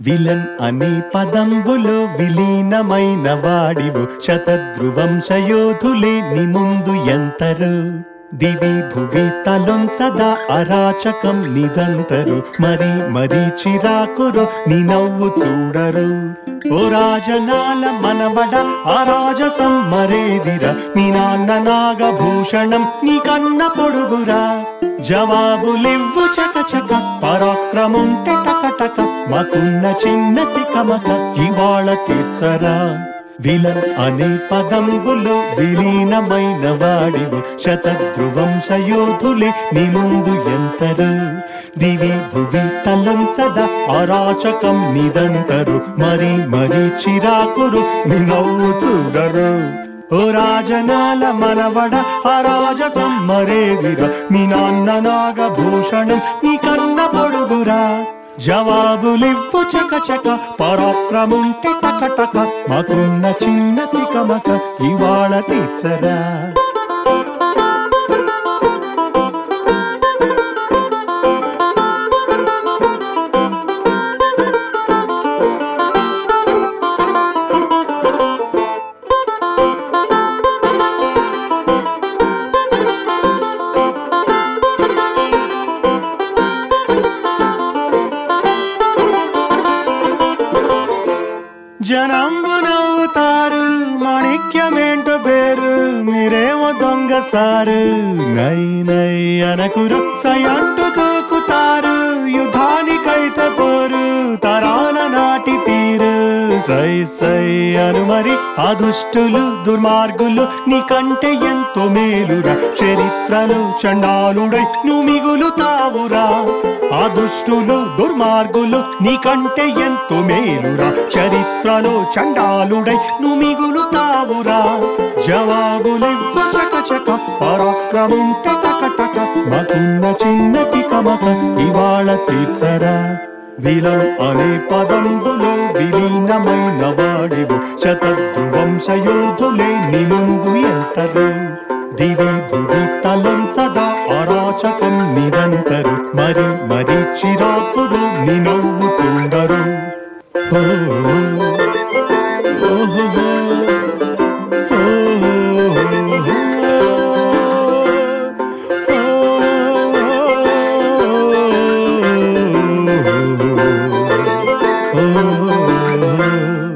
Villain అనే పదంబులో విలీనమైన వాడివు శతధ్రువంశయోధులే ని ముందు ఎంతరు దివి భువి తలొంసదా అరాచకం నిదంతరు మరి మరి చిరాకురు నీ నవ్వు చూడరు ఓ రాజనాల మనవడ ఆ రాజసం మరేదిరా మీ నాన్న నాగభూషణం నీ కన్న పొడుగురా జవాబులివ్వు చక చక పరాక్రముంటే టక టక మాకున్న చిన్నతి కమక ఇవాళ తీర్చరా విలన్ అనే పదంబులో విలీనమైన వాడివు శతధ్రువంశయోధులే నీ ముందు ఎంతరు దివి భువి తలం సదా అరాచకం నిదంతరు మరి మరి చిరాకురు నీ నవ్వు చూడరు ఓ రాజనాల మనవడ ఆ రాజసం మరేదిర మీ నాన్న నాగభూషణం నీ కన్న పొడుగురా జవాబులివ్వు చక చక పరాక్రముంటే టక టక మాకున్న చిన్న తికమక ఇవాళ తీర్చరా జనంబు నవ్వుతారు మాణిక్యమేంటో పేరు మీరేమో దొంగ సారు నై నై అనకురు సయంటు దూకుతారు యుద్ధానికైతే పోరు తరాల నాటి తీరు సై సై అను మరి అదుష్టులు దుర్మార్గులు నీకంటే ఎంతో మేలురా చరిత్రలు చండాలుడై నువ్వు మిగులుతావురా అదుష్టులు దుర్మార్గులు నీకంటే ఎంతో మేలురా చరిత్రలో చండాలుడై నువ్వు మిగులుతావురా జవాబులివ్వ చక చక పరాక్రమం టక టక మకున్న చిన్నతి కమక ఇవాళ తీర్చరా విలం అనే పదంబులో విలీనమైన వాడివు శతధ్రువంశయోధులే నీ ముందు ఎంతరు దివి భువి తలం సదా అరాచకం నిరంతరు మరి మరి చిరాకురు నీ నవ్వు చూడరు ఓ, ఓ, ఓ, ఓ, ఓ, ఓ, ఓ.